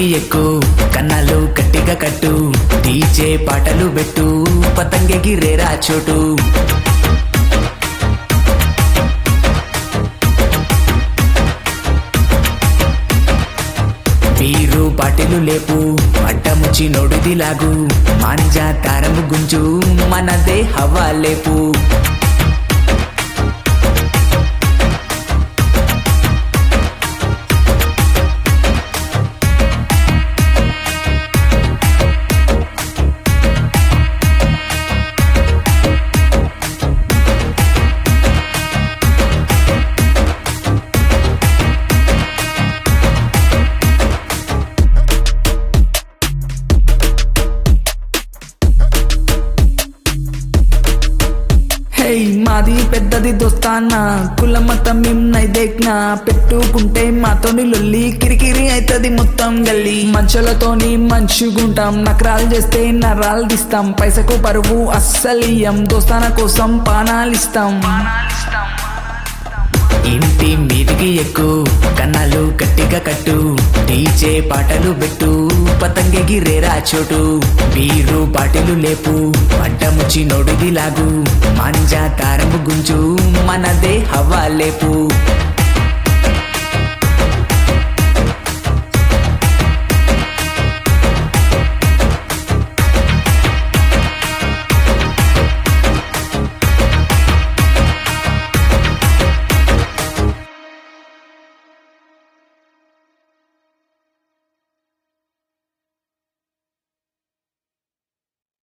మీదికి ఎక్కు కన్నాలు గట్టిగా కట్టు డీజే పాటలు పెట్టు పతంగకి రేరా చోటు బీరు బాటిలు లేపు అడ్డముచ్చి నొడిది లాగు మాంజా తారము గుంజు మనదే హవా లేపు హే మాది పెద్దది దోస్తానా కుల మతం నైదేక్నా పెట్టుకుంటే మాతోని లొల్లి కిరికిరి అయితది మొత్తం గల్లి మంచులతోని మంచుగుంటాం నకరాలు చేస్తే నరాలు తీస్తాం పైసకు పరువు అస్సలియం దోస్తాన కోసం పానాలిస్తాం ఇంటి మీదికి ఎక్కు కన్నాలు గట్టిగా కట్టు డీజే పాటలు పెట్టు పతంగకి రేరా చోటు బీరు బాటిలు లేపు అడ్డముచ్చి నొడిది లాగు మాంజా తారము గుంజు మనదే హవా లేపు